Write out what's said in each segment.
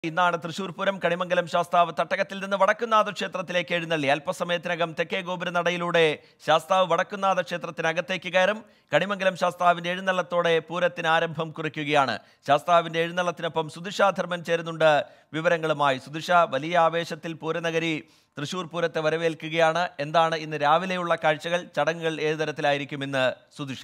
ഇന്നാണ് തൃശൂർ പൂരം കണിമംഗലം ശാസ്താവ് തട്ടകത്തിൽ നിന്ന് വടക്കുന്നാഥ ക്ഷേത്രത്തിലേക്ക് എഴുന്നള്ളി അല്പസമയത്തിനകം തെക്കേ ഗോപുരനടയിലൂടെ ശാസ്താവ് വടക്കുന്നാഥ ക്ഷേത്രത്തിനകത്തേക്ക് കയറും കണിമംഗലം ശാസ്താവിന്റെ എഴുന്നള്ളത്തോടെ പൂരത്തിന് ആരംഭം കുറിക്കുകയാണ് ശാസ്താവിന്റെ എഴുന്നള്ളത്തിനൊപ്പം സുധിഷ ധർമ്മൻ ചേരുന്നുണ്ട് വിവരങ്ങളുമായി സുധിഷ വലിയ ആവേശത്തിൽ പൂരനഗരി തൃശൂർ പൂരത്തെ വരവേൽക്കുകയാണ് എന്താണ് ഇന്ന് രാവിലെയുള്ള കാഴ്ചകൾ ചടങ്ങുകൾ ഏത് തരത്തിലായിരിക്കും ഇന്ന് സുധിഷ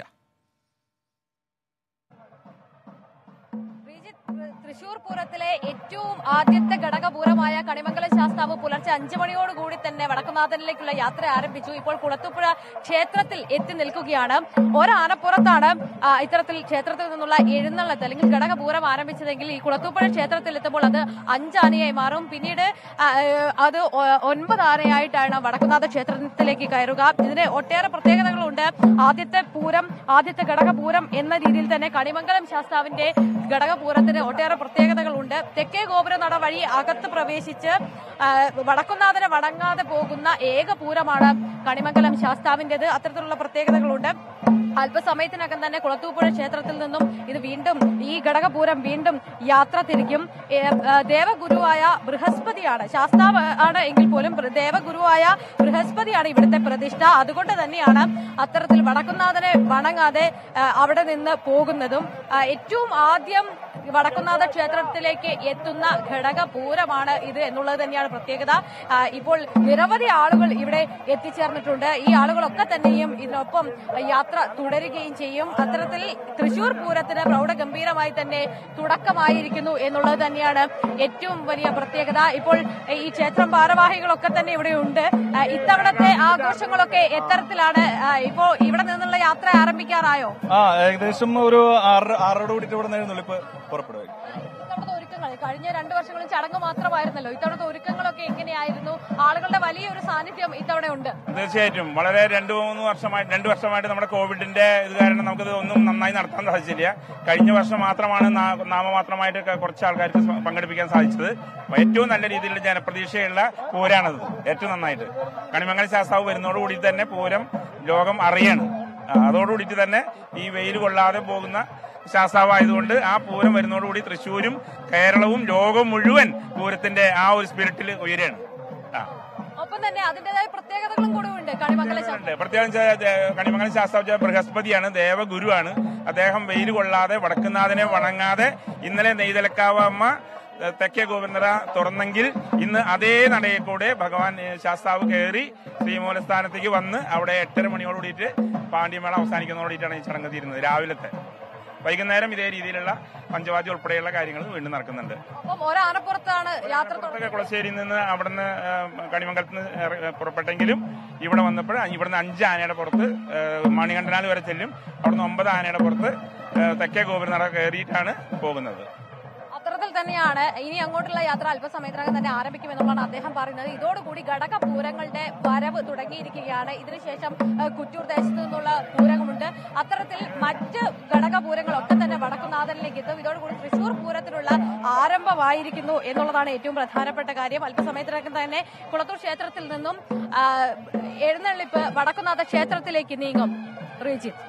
ശ്രീജിത്ത്, തൃ- തൃശൂർ പൂരത്തിലെ ഏറ്റവും ആദ്യത്തെ ഘടകപൂരമായ കണിമംഗലം ശാസ്താവ് പുലർച്ചെ അഞ്ചു മണിയോടുകൂടി തന്നെ വടക്കുനാഥനിലേക്കുള്ള യാത്ര ആരംഭിച്ചു ഇപ്പോൾ കുളത്തുപുഴ ക്ഷേത്രത്തിൽ എത്തി നിൽക്കുകയാണ് ഒരാനപ്പുറത്താണ് ആ, ഇത്തരത്തിൽ ക്ഷേത്രത്തിൽ നിന്നുള്ള എഴുന്നള്ളത്ത് അല്ലെങ്കിൽ ഘടകപൂരം ആരംഭിച്ചതെങ്കിൽ ഈ കുളത്തുപുഴ ക്ഷേത്രത്തിൽ എത്തുമ്പോൾ അത് അഞ്ചാനയായി മാറും പിന്നീട് ആ, ഏഹ്, അത് ഒ- ഒൻപത് ആനയായിട്ടാണ് വടക്കുനാഥ ക്ഷേത്രത്തിലേക്ക് കയറുക ഇതിന് ഒട്ടേറെ പ്രത്യേകതകളുണ്ട് ആദ്യത്തെ പൂരം ആദ്യത്തെ ഘടകപൂരം എന്ന രീതിയിൽ തന്നെ കണിമംഗലം ശാസ്താവിന്റെ ഘടകപൂരത്തിന് ഒട്ടേറെ പ്രത്യേകതകളുണ്ട് തെക്കേ ഗോപുര നട വഴി അകത്ത് പ്രവേശിച്ച് ആ, വടക്കുന്നാഥനെ വടങ്ങാതെ പോകുന്ന ഏക പൂരമാണ് കണിമംഗലം ശാസ്താവിന്റേത് അത്തരത്തിലുള്ള പ്രത്യേകതകളുണ്ട് അല്പസമയത്തിനകം തന്നെ കുളത്തൂപ്പുഴ ക്ഷേത്രത്തിൽ നിന്നും ഇത് വീണ്ടും ഈ ഘടകപൂരം വീണ്ടും യാത്ര തിരിക്കും ഏ, ആ, ദേവഗുരുവായ ബൃഹസ്പതിയാണ് ശാസ്താവ് ആണ് എങ്കിൽ പോലും പ്ര- ദേവഗുരുവായ ബൃഹസ്പതിയാണ് ഇവിടുത്തെ പ്രതിഷ്ഠ അതുകൊണ്ട് തന്നെയാണ് അത്തരത്തിൽ വടക്കുന്നാഥനെ വണങ്ങാതെ ആ, അവിടെ നിന്ന് പോകുന്നതും ആ, ഏറ്റവും ആദ്യം വടക്കുന്നാഥ ക്ഷേത്രത്തിലേക്ക് എത്തുന്ന ഘടകപൂരമാണ് ഇത് എന്നുള്ളത് തന്നെയാണ് പ്രത്യേകത ആ, ഇപ്പോൾ നിരവധി ആളുകൾ ഇവിടെ എത്തിച്ചേർന്നിട്ടുണ്ട് ഈ ആളുകളൊക്കെ തന്നെയും ഇതിനൊപ്പം യാത്ര തുടരുകയും ചെയ്യും അത്തരത്തിൽ തൃശൂർ പൂരത്തിന് പ്രൗഢഗംഭീരമായി തന്നെ തുടക്കമായിരിക്കുന്നു എന്നുള്ളത് തന്നെയാണ് ഏറ്റവും വലിയ പ്രത്യേകത ഇപ്പോൾ ഈ ക്ഷേത്രം ഭാരവാഹികളൊക്കെ തന്നെ ഇവിടെ ഉണ്ട് ആ, ഇത്തവണത്തെ ആഘോഷങ്ങളൊക്കെ എത്തരത്തിലാണ് ആ, ഇപ്പോ ഇവിടെ നിന്നുള്ള യാത്ര ആരംഭിക്കാറായോ ആ ഏകദേശം ഒരു ആറ് ആറോട് കൂടിയിട്ട് ഇവിടെ നിന്നുള്ളൂ ഇപ്പൊ പുറപ്പെടുക ഇത്തവണത്തെ ഒരുക്കങ്ങൾ കഴിഞ്ഞ രണ്ടു വർഷങ്ങളിൽ ചടങ്ങ് മാത്രമായിരുന്നല്ലോ ഇത്തവണത്തെ ഒരുക്കങ്ങളൊക്കെ എങ്ങനെയായിരുന്നു ആളുകളുടെ വലിയൊരു സാന്നിധ്യം ഇത്തവണ ഉണ്ട് തീർച്ചയായിട്ടും വളരെ രണ്ടു മൂന്ന് വർഷമായിട്ട് രണ്ടു വർഷമായിട്ട് നമ്മുടെ കോവിഡിന്റെ ഇത് കാരണം നമുക്കത് ഒന്നും നന്നായി നടത്താൻ സാധിച്ചില്ല കഴിഞ്ഞ വർഷം മാത്രമാണ് നാ- നാമമാത്രമായിട്ട് ക- കുറച്ച് ആൾക്കാർക്ക് സ്വ- പങ്കെടുപ്പിക്കാൻ സാധിച്ചത് ഏറ്റവും നല്ല രീതിയിലുള്ള ജനപ്രതീക്ഷയുള്ള പൂരാണത് ഏറ്റവും നന്നായിട്ട് കണിമംഗല ശാസ്താവ് വരുന്നതോടുകൂടി തന്നെ പൂരം ലോകം അറിയാണ് ആ, അതോടുകൂടിയിട്ട് തന്നെ ഈ വെയിൽ കൊള്ളാതെ പോകുന്ന ശാസ്താവായതുകൊണ്ട് ആ പൂരം വരുന്നതോടുകൂടി തൃശ്ശൂരും കേരളവും ലോകം മുഴുവൻ പൂരത്തിന്റെ ആ ഒരു സ്പിരിറ്റിൽ ഉയരുകയാണ് ആ ഒപ്പം തന്നെ അതിന്റേതായ പ്രത്യേകതകളും കൂടെ ഉണ്ട് കണിമംഗല ശാസ്ത്രം ഉണ്ട്. പ്രത്യേകം ചെ- ചെ- കണിമംഗലം ശാസ്താവ് ബൃഹസ്പതിയാണ് ദേവഗുരുവാണ് അദ്ദേഹം വെയിൽ കൊള്ളാതെ വടക്കുന്നാഥനെ വണങ്ങാതെ ഇന്നലെ നെയ്തലക്കാവ് അമ്മ ഏഹ്, തെക്കേ ഗോവിന്ദര തുറന്നെങ്കിൽ ഇന്ന് അതേ നടയിൽ കൂടെ ഭഗവാൻ ഏഹ്, ശാസ്താവ് കയറി ശ്രീമൂലസ്ഥാനത്തേക്ക് വന്ന് അവിടെ എട്ടര മണിയോട് കൂടിയിട്ട് പാണ്ഡ്യമേള അവസാനിക്കുന്നതോടുകൂടിയിട്ടാണ് ഈ ചടങ്ങ് തീരുന്നത് രാവിലത്തെ വൈകുന്നേരം ഇതേ രീതിയിലുള്ള പഞ്ചവാദ്യം ഉൾപ്പെടെയുള്ള കാര്യങ്ങൾ വീണ്ടും നടക്കുന്നുണ്ട് ഒപ്പം ഒരാനപ്പുറത്താണ് യാത്ര തുടങ്ങുന്നത് പുറത്തൊക്കെ കുളശ്ശേരിയിൽ നിന്ന് അവിടുന്ന് ഏഹ്, കണിമംഗലത്ത് നിന്ന് ഇറ- പുറപ്പെട്ടെങ്കിലും ഇവിടെ വന്നപ്പോൾ ഇവിടുന്ന് അഞ്ച് ആനയുടെ പുറത്ത് ഏഹ്, മണികണ്ഠനാൽ വരെ ചെല്ലും അവിടുന്ന് ഒമ്പത് ആനയുടെ പുറത്ത് ഏഹ്, തെക്കേ ഗോപുരനട കയറിയിട്ടാണ് പോകുന്നത് അത്തരത്തിൽ തന്നെയാണ് ഇനി അങ്ങോട്ടുള്ള യാത്ര അല്പസമയത്തിനകം തന്നെ ആരംഭിക്കുമെന്നുള്ളതാണ് അദ്ദേഹം പറയുന്നത് ഇതോടുകൂടി ഘടകപൂരങ്ങളുടെ വരവ് തുടങ്ങിയിരിക്കുകയാണ് ഇതിനുശേഷം ഏഹ്, കുറ്റൂർ ദേശത്ത് നിന്നുള്ള പൂരങ്ങളുണ്ട് അത്തരത്തിൽ മറ്റ് ഘടകപൂരങ്ങളൊക്കെ തന്നെ വടക്കുനാഥനിലേക്ക് എത്തും ഇതോടുകൂടി തൃശൂർ പൂരത്തിനുള്ള ആരംഭമായിരിക്കുന്നു എന്നുള്ളതാണ് ഏറ്റവും പ്രധാനപ്പെട്ട കാര്യം അല്പസമയത്തിനകം തന്നെ കുളത്തൂർ ക്ഷേത്രത്തിൽ നിന്നും ആ, എഴുന്നള്ളിപ്പ് വടക്കുനാഥ ക്ഷേത്രത്തിലേക്ക് നീങ്ങും റീജിത്ത്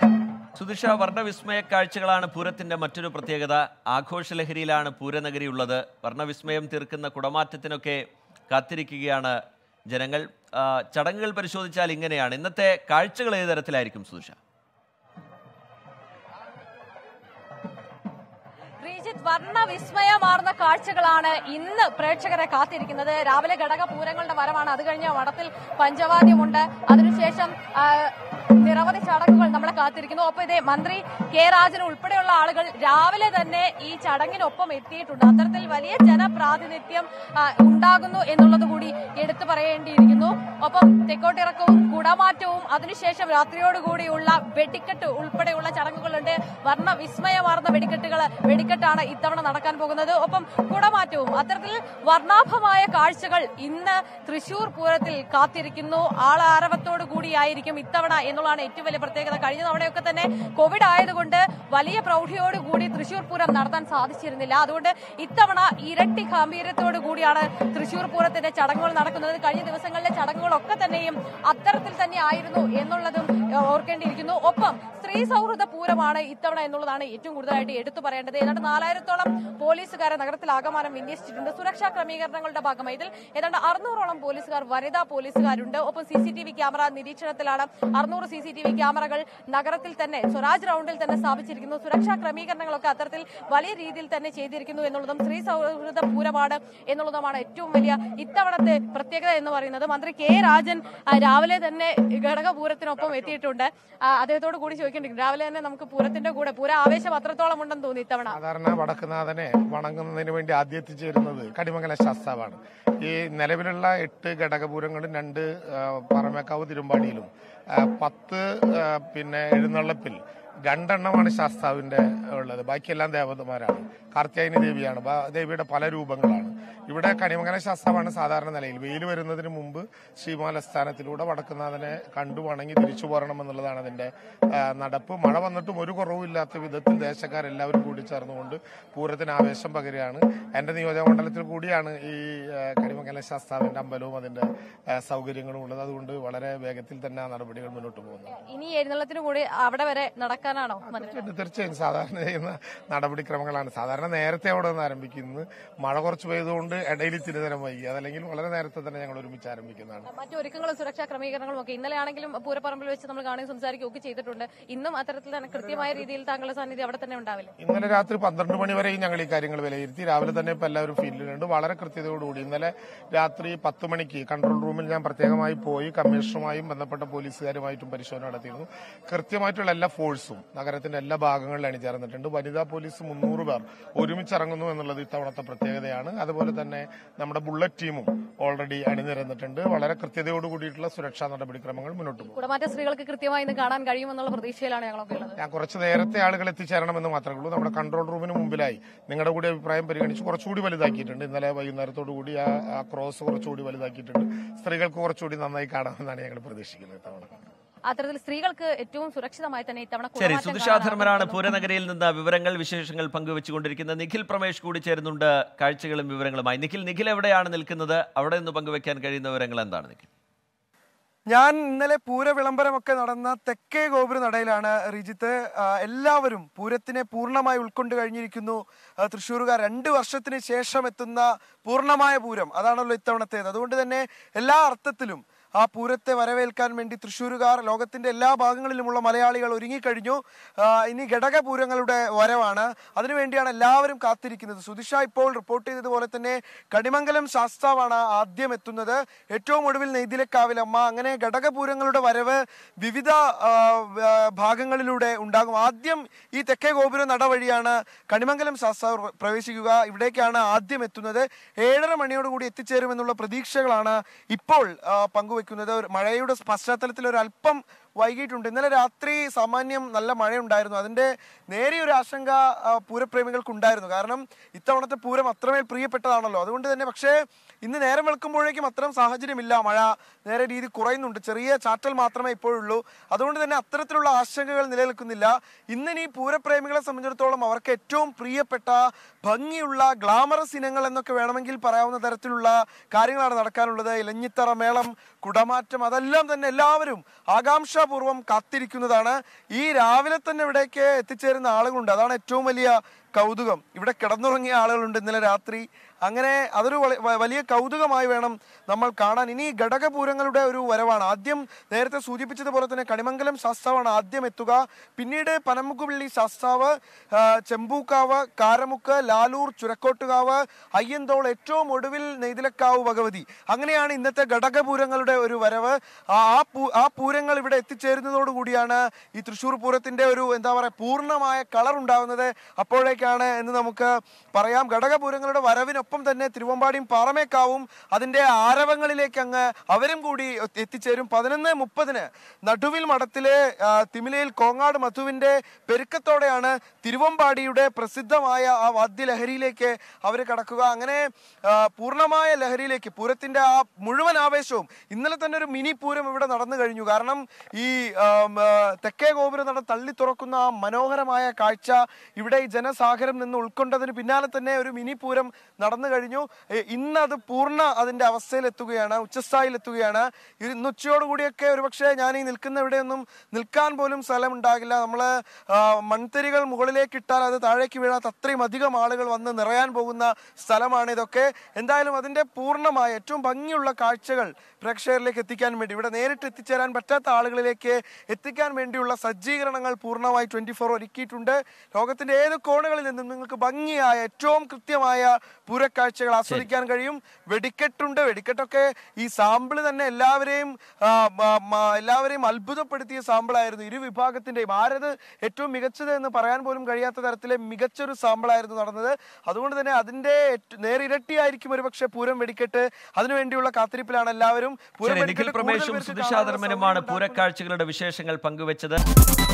സുധിഷ വർണ്ണവിസ്മയ കാഴ്ചകളാണ് പൂരത്തിന്റെ മറ്റൊരു പ്രത്യേകത ആഘോഷലഹരിയിലാണ് പൂരനഗരി ഉള്ളത് വർണ്ണവിസ്മയം തീർക്കുന്ന കുടമാറ്റത്തിനൊക്കെ കാത്തിരിക്കുകയാണ് ജനങ്ങൾ ആ, ചടങ്ങുകൾ പരിശോധിച്ചാൽ ഇങ്ങനെയാണ് ഇന്നത്തെ കാഴ്ചകൾ ഏത് തരത്തിലായിരിക്കും സുധിഷ ശ്രീജിത്ത് വർണ്ണ വിസ്മയമാർന്ന കാഴ്ചകളാണ് ഇന്ന് പ്രേക്ഷകരെ കാത്തിരിക്കുന്നത് രാവിലെ ഘടക പൂരങ്ങളുടെ വരവാണ് അത് കഴിഞ്ഞ വടത്തിൽ പഞ്ചവാദ്യമുണ്ട് അതിനുശേഷം ആ, നിരവധി ചടങ്ങുകൾ നമ്മളെ കാത്തിരിക്കുന്നു ഒപ്പം ഇതേ മന്ത്രി കെ രാജൻ ഉൾപ്പെടെയുള്ള ആളുകൾ രാവിലെ തന്നെ ഈ ചടങ്ങിനൊപ്പം എത്തിയിട്ടുണ്ട് അത്തരത്തിൽ വലിയ ജനപ്രാതിനിധ്യം ആ, ഉണ്ടാകുന്നു എന്നുള്ളത് കൂടി എടുത്തു പറയേണ്ടിയിരിക്കുന്നു ഒപ്പം തെക്കോട്ടിറക്കവും കുടമാറ്റവും അതിനുശേഷം രാത്രിയോടുകൂടിയുള്ള വെടിക്കെട്ട് ഉൾപ്പെടെയുള്ള ചടങ്ങുകളുണ്ട് വർണ്ണ വിസ്മയമാർന്ന വെടിക്കെട്ടുകൾ വെടിക്കെട്ടാണ് ഇത്തവണ നടക്കാൻ പോകുന്നത് ഒപ്പം കുടമാറ്റവും അത്തരത്തിൽ വർണ്ണാഭമായ കാഴ്ചകൾ ഇന്ന് തൃശൂർ പൂരത്തിൽ കാത്തിരിക്കുന്നു ആളാരവത്തോടു കൂടിയായിരിക്കും ഇത്തവണ എന്നുള്ളതാണ് ഏറ്റവും വലിയ പ്രത്യേകത കഴിഞ്ഞ തവണയൊക്കെ തന്നെ കോവിഡ് ആയതുകൊണ്ട് വലിയ പ്രൗഢിയോടുകൂടി തൃശൂർ പൂരം നടത്താൻ സാധിച്ചിരുന്നില്ല അതുകൊണ്ട് ഇത്തവണ ഇരട്ടി ഗാംഭീര്യത്തോടു കൂടിയാണ് തൃശൂർ പൂരത്തിന്റെ ചടങ്ങുകൾ നടക്കുന്നത് കഴിഞ്ഞ ദിവസങ്ങളിലെ ചടങ്ങുകളൊക്കെ തന്നെയും അത്തരത്തിൽ തന്നെ ആയിരുന്നു എന്നുള്ളതും ഏഹ്, ഓർക്കേണ്ടിയിരിക്കുന്നു ഒപ്പം സ്ത്രീ സൗഹൃദ പൂരമാണ് ഇത്തവണ എന്നുള്ളതാണ് ഏറ്റവും കൂടുതലായിട്ട് എടുത്തു പറയേണ്ടത് ഏതാണ്ട് നാലായിരത്തോളം പോലീസുകാരെ നഗരത്തിൽ ആകമാനം വിന്യസിച്ചിട്ടുണ്ട് സുരക്ഷാ ക്രമീകരണങ്ങളുടെ ഭാഗമായി ഇതിൽ ഏതാണ്ട് അറുന്നൂറോളം പോലീസുകാർ വനിതാ പോലീസുകാരുണ്ട് ഒപ്പം C C T V camera നിരീക്ഷണത്തിലാണ് അറുന്നൂറ് സി സി ടി വി ക്യാമറകൾ നഗരത്തിൽ തന്നെ സ്വരാജ് റൗണ്ടിൽ തന്നെ സ്ഥാപിച്ചിരിക്കുന്നു സുരക്ഷാ ക്രമീകരണങ്ങളൊക്കെ അത്തരത്തിൽ വലിയ രീതിയിൽ തന്നെ ചെയ്തിരിക്കുന്നു എന്നുള്ളതും സ്ത്രീ സൗഹൃദ പൂരമാണ് എന്നുള്ളതുമാണ് ഏറ്റവും വലിയ ഇത്തവണത്തെ പ്രത്യേകത എന്ന് പറയുന്നത് മന്ത്രി കെ രാജൻ ആ, രാവിലെ തന്നെ ഘടകപൂരത്തിനൊപ്പം എത്തിയിട്ടുണ്ട് ആ, അദ്ദേഹത്തോട് കൂടി ചോദിക്കേണ്ടിരിക്കും രാവിലെ തന്നെ നമുക്ക് പൂരത്തിന്റെ കൂടെ പൂര ആവേശം അത്രത്തോളം ഉണ്ടെന്ന് തോന്നി ഇത്തവണ സാധാരണ വടക്കുനാഥനെ വണങ്ങുന്നതിന് വേണ്ടി ആദ്യം എത്തിച്ചേരുന്നത് കടിമംഗല ശാസ്താവാണ് ഈ നിലവിലുള്ള എട്ട് ഘടകപൂരങ്ങളും രണ്ട് ആ, പറമേക്കാവ് തിരുമ്പാടിയിലും ആ, പത്ത് ആ, പിന്നെ എഴുന്നള്ളപ്പിൽ രണ്ടെണ്ണമാണ് ശാസ്താവിന്റെ ഉള്ളത് ബാക്കിയെല്ലാം ദേവതമാരാണ് കാർത്യായനി ദേവിയാണ് ബാ- ദേവിയുടെ പല രൂപങ്ങളാണ് ഇവിടെ കണിമംഗല ശാസ്താവാണ് സാധാരണ നിലയിൽ വെയിൽ വരുന്നതിന് മുമ്പ് ശ്രീമാലസ്ഥാനത്തിലൂടെ വടക്കുന്നാഥനെ കണ്ടു വണങ്ങി തിരിച്ചു പോരണം എന്നുള്ളതാണ് അതിന്റെ ആ, നടപ്പ് മഴ വന്നിട്ടും ഒരു കുറവുമില്ലാത്ത വിധത്തിൽ ദേശക്കാരെല്ലാവരും കൂടി ചേർന്നുകൊണ്ട് പൂരത്തിന് ആവേശം പകരുകയാണ് എന്റെ നിയോജകമണ്ഡലത്തിൽ കൂടിയാണ് ഈ ആ, കണിമംഗല ശാസ്താവിന്റെ അമ്പലവും അതിന്റെ ആ, സൗകര്യങ്ങളും ഉള്ളത് അതുകൊണ്ട് വളരെ വേഗത്തിൽ തന്നെ ആ നടപടികൾ മുന്നോട്ട് പോകുന്നു ഇനി എഴുന്നള്ളത്തിന് കൂടി അവിടെ വരെ നടക്കാനാണോ മന്ത്രി തീർച്ചയായിട്ടും തീർച്ചയായും സാധാരണ ചെയ്യുന്ന നടപടിക്രമങ്ങളാണ് സാധാരണ നേരത്തെ അവിടെ നിന്ന് ആരംഭിക്കുന്നത് മഴ കുറച്ച് പെയ്തുകൊണ്ട് ഇടയിൽ ഇത്തിരി നേരം വൈകി അതല്ലെങ്കിൽ വളരെ നേരത്തെ തന്നെ ഞങ്ങൾ ഒരുമിച്ച് ആരംഭിക്കുന്നതാണ് മറ്റു ഒരുക്കങ്ങളും സുരക്ഷാ ക്രമീകരണങ്ങളും ഒക്കെ ഇന്നലെ ആണെങ്കിലും പൂരപ്പറമ്പിൽ വെച്ച് നമ്മൾ കാണുകയും സംസാരിക്കുകയും ഒക്കെ ചെയ്തിട്ടുണ്ട് ഇന്നും അത്തരത്തിൽ തന്നെ കൃത്യമായ രീതിയിൽ താങ്കളുടെ സാന്നിധ്യം അവിടെ തന്നെ ഉണ്ടാവില്ല ഇന്നലെ രാത്രി പന്ത്രണ്ട് മണി വരെയും ഞങ്ങൾ ഈ കാര്യങ്ങൾ വിലയിരുത്തി രാവിലെ തന്നെ ഇപ്പൊ എല്ലാവരും ഫീൽഡിലുണ്ട് വളരെ കൃത്യതയോടുകൂടി ഇന്നലെ രാത്രി പത്ത് മണിക്ക് കൺട്രോൾ റൂമിൽ ഞാൻ പ്രത്യേകമായി പോയി കമ്മീഷണറുമായും ബന്ധപ്പെട്ട പോലീസുകാരുമായിട്ടും പരിശോധന നടത്തിയിരുന്നു കൃത്യമായിട്ടുള്ള എല്ലാ ഫോഴ്സും നഗരത്തിന്റെ എല്ലാ ഭാഗങ്ങളിലും അണിചേർന്നിട്ടുണ്ട് വനിതാ പോലീസ് മുന്നൂറ് പേർ ഒരുമിച്ച് ഇറങ്ങുന്നു എന്നുള്ളത് ഇത്തവണത്തെ പ്രത്യേകതയാണ് അതുപോലെ തന്നെ നമ്മുടെ ബുള്ളറ്റ് ടീമും ഓൾറെഡി അണിനിരന്നിട്ടുണ്ട് വളരെ കൃത്യതയോട് കൂടിയിട്ടുള്ള സുരക്ഷാ നടപടിക്രമങ്ങൾ മുന്നോട്ട് പോകും കുടമാറ്റ സ്ത്രീകൾക്ക് കൃത്യമായി ഇന്ന് കാണാൻ കഴിയുമെന്നുള്ള പ്രതീക്ഷയിലാണ് ഞങ്ങളൊക്കെ ഉള്ളത് ഞാൻ കുറച്ച് നേരത്തെ ആളുകൾ എത്തിച്ചേരണമെന്ന് മാത്രമേ ഉള്ളൂ നമ്മുടെ കൺട്രോൾ റൂമിന് മുമ്പിലായി നിങ്ങളുടെ കൂടി അഭിപ്രായം പരിഗണിച്ച് കുറച്ചുകൂടി വലുതാക്കിയിട്ടുണ്ട് ഇന്നലെ വൈകുന്നേരത്തോടു കൂടി ആ ആ ക്രോസ് കുറച്ചുകൂടി വലുതാക്കിയിട്ടുണ്ട് സ്ത്രീകൾക്ക് കുറച്ചുകൂടി നന്നായി കാണാമെന്നാണ് ഞങ്ങൾ പ്രതീക്ഷിക്കുന്നത് ഇത്തവണ അത്തരത്തിൽ സ്ത്രീകൾക്ക് ഏറ്റവും സുരക്ഷിതമായി തന്നെ ഇത്തവണ ശരി കുടമാറ്റം സുധിഷാ കാണാനാണ് ധർമ്മനാണ് കഴിയുന്നത്. പൂരനഗരിയിൽ നിന്ന് വിവരങ്ങൾ വിശേഷങ്ങൾ പങ്കുവെച്ചുകൊണ്ടിരിക്കുന്നത് നിഖിൽ പ്രമേഷ് കൂടി ചേരുന്നുണ്ട് കാഴ്ചകളും വിവരങ്ങളുമായി നിഖിൽ നിഖിൽ എവിടെയാണ് നിൽക്കുന്നത് അവിടെ നിന്ന് പങ്കുവെക്കാൻ കഴിയുന്ന വിവരങ്ങൾ എന്താണ് നിഖിൽ ഞാൻ ഇന്നലെ പൂര വിളംബരമൊക്കെ നടന്ന തെക്കേ ഗോപുര നടയിലാണ് റിജിത്ത് ആ, എല്ലാവരും പൂരത്തിനെ പൂർണ്ണമായി ഉൾക്കൊണ്ട് കഴിഞ്ഞിരിക്കുന്നു ആ, തൃശ്ശൂരുകാർ രണ്ട് വർഷത്തിന് ശേഷം എത്തുന്ന പൂർണ്ണമായ പൂരം അതാണല്ലോ ഇത്തവണത്തേത് അതുകൊണ്ട് തന്നെ എല്ലാ അർത്ഥത്തിലും ആ പൂരത്തെ വരവേൽക്കാൻ വേണ്ടി തൃശ്ശൂരുകാർ ലോകത്തിന്റെ എല്ലാ ഭാഗങ്ങളിലുമുള്ള മലയാളികൾ ഒരുങ്ങിക്കഴിഞ്ഞു ആ, ഇനി ഘടകപൂരങ്ങളുടെ വരവാണ് അതിനുവേണ്ടിയാണ് എല്ലാവരും കാത്തിരിക്കുന്നത് സുധിഷ ഇപ്പോൾ റിപ്പോർട്ട് ചെയ്തതുപോലെ തന്നെ കണിമംഗലം ശാസ്താവാണ് ആദ്യം എത്തുന്നത് ഏറ്റവും ഒടുവിൽ നെയ്തിലക്കാവിലമ്മ അങ്ങനെ ഘടകപൂരങ്ങളുടെ വരവ് വിവിധ ആ, ആ, ഭാഗങ്ങളിലൂടെ ഉണ്ടാകും ആദ്യം ഈ തെക്കേ ഗോപുര നട വഴിയാണ് കണിമംഗലം ശാസ്താവ് പ്രവേശിക്കുക ഇവിടേക്കാണ് ആദ്യം എത്തുന്നത് ഏഴര മണിയോടുകൂടി എത്തിച്ചേരുമെന്നുള്ള പ്രതീക്ഷകളാണ് ഇപ്പോൾ ആ, പങ്കുവെക്കുന്നത് ഒരു മഴയുടെ പശ്ചാത്തലത്തിൽ ഒരു അല്പം വൈകിട്ടുണ്ട് ഇന്നലെ രാത്രി സാമാന്യം നല്ല മഴയുണ്ടായിരുന്നു അതിന്റെ നേരിയൊരു ആശങ്ക ആ, പൂരപ്രേമികൾക്കുണ്ടായിരുന്നു കാരണം ഇത്തവണത്തെ പൂരം അത്രമേൽ പ്രിയപ്പെട്ടതാണല്ലോ അതുകൊണ്ട് തന്നെ പക്ഷേ ഇന്ന് നേരം വെളുക്കുമ്പോഴേക്കും അത്തരം സാഹചര്യമില്ല മഴ നേരെ രീതി കുറയുന്നുണ്ട് ചെറിയ ചാറ്റൽ മാത്രമേ ഇപ്പോഴുള്ളൂ അതുകൊണ്ട് തന്നെ അത്തരത്തിലുള്ള ആശങ്കകൾ നിലനിൽക്കുന്നില്ല ഇന്നിനി പൂരപ്രേമികളെ സംബന്ധിച്ചിടത്തോളം അവർക്ക് ഏറ്റവും പ്രിയപ്പെട്ട ഭംഗിയുള്ള ഗ്ലാമറസ് ഇനങ്ങൾ എന്നൊക്കെ വേണമെങ്കിൽ പറയാവുന്ന തരത്തിലുള്ള കാര്യങ്ങളാണ് നടക്കാനുള്ളത് ഇലഞ്ഞിത്തറ മേളം കുടമാറ്റം അതെല്ലാം തന്നെ എല്ലാവരും ആകാംക്ഷാപൂർവ്വം കാത്തിരിക്കുന്നതാണ് ഈ രാവിലെ തന്നെ ഇവിടേക്ക് എത്തിച്ചേരുന്ന ആളുകളുണ്ട് അതാണ് ഏറ്റവും വലിയ കൗതുകം ഇവിടെ കിടന്നുറങ്ങിയ ആളുകളുണ്ട് ഇന്നലെ രാത്രി അങ്ങനെ അതൊരു വള- വ- വലിയ കൗതുകമായി വേണം നമ്മൾ കാണാൻ ഇനി ഘടകപൂരങ്ങളുടെ ഒരു വരവാണ് ആദ്യം നേരത്തെ സൂചിപ്പിച്ചതുപോലെ തന്നെ കണിമംഗലം ശാസ്താവാണ് ആദ്യം എത്തുക പിന്നീട് പനമുക്കുപള്ളി ശാസ്താവ് ആ, ചെമ്പൂക്കാവ് കാരമുക്ക് ലാലൂർ ചുരക്കോട്ടുകാവ് അയ്യന്തോൾ ഏറ്റവും ഒടുവിൽ നെയ്തിലക്കാവ് ഭഗവതി അങ്ങനെയാണ് ഇന്നത്തെ ഘടകപൂരങ്ങളുടെ ഒരു വരവ് ആ ആ പൂ- ആ പൂരങ്ങൾ ഇവിടെ എത്തിച്ചേരുന്നതോടുകൂടിയാണ് ഈ തൃശ്ശൂർ പൂരത്തിന്റെ ഒരു എന്താ പറയുക പൂർണ്ണമായ കളർ ഉണ്ടാവുന്നത് അപ്പോഴേക്കാണ് എന്ന് നമുക്ക് പറയാം ഘടകപൂരങ്ങളുടെ വരവിനൊപ്പം തന്നെ തിരുവമ്പാടിയും പാറമേക്കാവും അതിന്റെ ആരവങ്ങളിലേക്ക് അങ്ങ് അവരും കൂടി എത്തി- എത്തിച്ചേരും പതിനൊന്ന് മുപ്പതിന് നടുവിൽ മഠത്തിലെ ആ, തിമിലയിൽ കോങ്ങാട് മധുവിന്റെ പെരുക്കത്തോടെയാണ് തിരുവമ്പാടിയുടെ പ്രസിദ്ധമായ ആ വാദ്യലഹരിയിലേക്ക് അവർ കടക്കുക അങ്ങനെ ആ, പൂർണ്ണമായ ലഹരിയിലേക്ക് പൂരത്തിന്റെ ആ മുഴുവൻ ആവേശവും ഇന്നലെ തന്നെ ഒരു മിനി പൂരം ഇവിടെ നടന്നു കഴിഞ്ഞു കാരണം ഈ ആം, ആ, തെക്കേ ഗോപുര നട തള്ളി തുറക്കുന്ന ആ മനോഹരമായ കാഴ്ച ഇവിടെ ഈ ജനസാഗരം നിന്ന് ഉൾക്കൊണ്ടതിന് പിന്നാലെ തന്നെ ഒരു മിനി പൂരം നടന്നു നടന്നു കഴിഞ്ഞു ഏ, ഇന്ന് അത് പൂർണ്ണ അതിന്റെ അവസ്ഥയിലെത്തുകയാണ് ഉച്ചസ്ഥായിലെത്തുകയാണ് ഇത് ഇന്ന് ഉച്ചയോടുകൂടിയൊക്കെ ഒരുപക്ഷെ ഞാൻ ഈ നിൽക്കുന്ന ഇവിടെയൊന്നും നിൽക്കാൻ പോലും സ്ഥലം ഉണ്ടാകില്ല നമ്മൾ മൺതരികൾ മുകളിലേക്ക് ഇട്ടാൽ അത് താഴേക്ക് വീഴാത്ത അത്രയും അധികം ആളുകൾ വന്ന് നിറയാൻ പോകുന്ന സ്ഥലമാണ് ഇതൊക്കെ എന്തായാലും അതിന്റെ പൂർണ്ണമായ ഏറ്റവും ഭംഗിയുള്ള കാഴ്ചകൾ പ്രേക്ഷകരിലേക്ക് എത്തിക്കാൻ വേണ്ടി ഇവിടെ നേരിട്ട് എത്തിച്ചേരാൻ പറ്റാത്ത ആളുകളിലേക്ക് എത്തിക്കാൻ വേണ്ടിയുള്ള സജ്ജീകരണങ്ങൾ പൂർണ്ണമായി ട്വന്റി ഫോർ ഒരുക്കിയിട്ടുണ്ട് ലോകത്തിന്റെ ഏത് കോണുകളിൽ നിന്നും നിങ്ങൾക്ക് ഭംഗിയായ ഏറ്റവും കൃത്യമായ പൂരക്കാഴ്ചകൾ ആസ്വദിക്കാൻ കഴിയും വെടിക്കെട്ടുണ്ട് വെടിക്കെട്ടൊക്കെ ഈ സാമ്പിള് തന്നെ എല്ലാവരെയും ആ, മ- മ- എല്ലാവരെയും അത്ഭുതപ്പെടുത്തിയ സാമ്പിളായിരുന്നു ഇരു വിഭാഗത്തിന്റെയും ആരത് ഏറ്റവും മികച്ചത് എന്ന് പറയാൻ പോലും കഴിയാത്ത തരത്തിലെ മികച്ചൊരു സാമ്പിളായിരുന്നു നടന്നത് അതുകൊണ്ട് തന്നെ അതിന്റെ ഏറ്റ- നേരിരട്ടിയായിരിക്കും ഒരുപക്ഷെ പൂരം വെടിക്കെട്ട് അതിനുവേണ്ടിയുള്ള കാത്തിരിപ്പിലാണ് എല്ലാവരും പൂരം ശരി നിഖിൽ വെടിക്കെട്ട് കൂടുതൽ പ്രമേഷും പേർക്ക് സുധിഷ കാണാനുള്ള ധർമ്മനുമാണ് സൗകര്യം പൂരക്കാഴ്ചകളുടെ വിശേഷങ്ങൾ പങ്കുവച്ചത്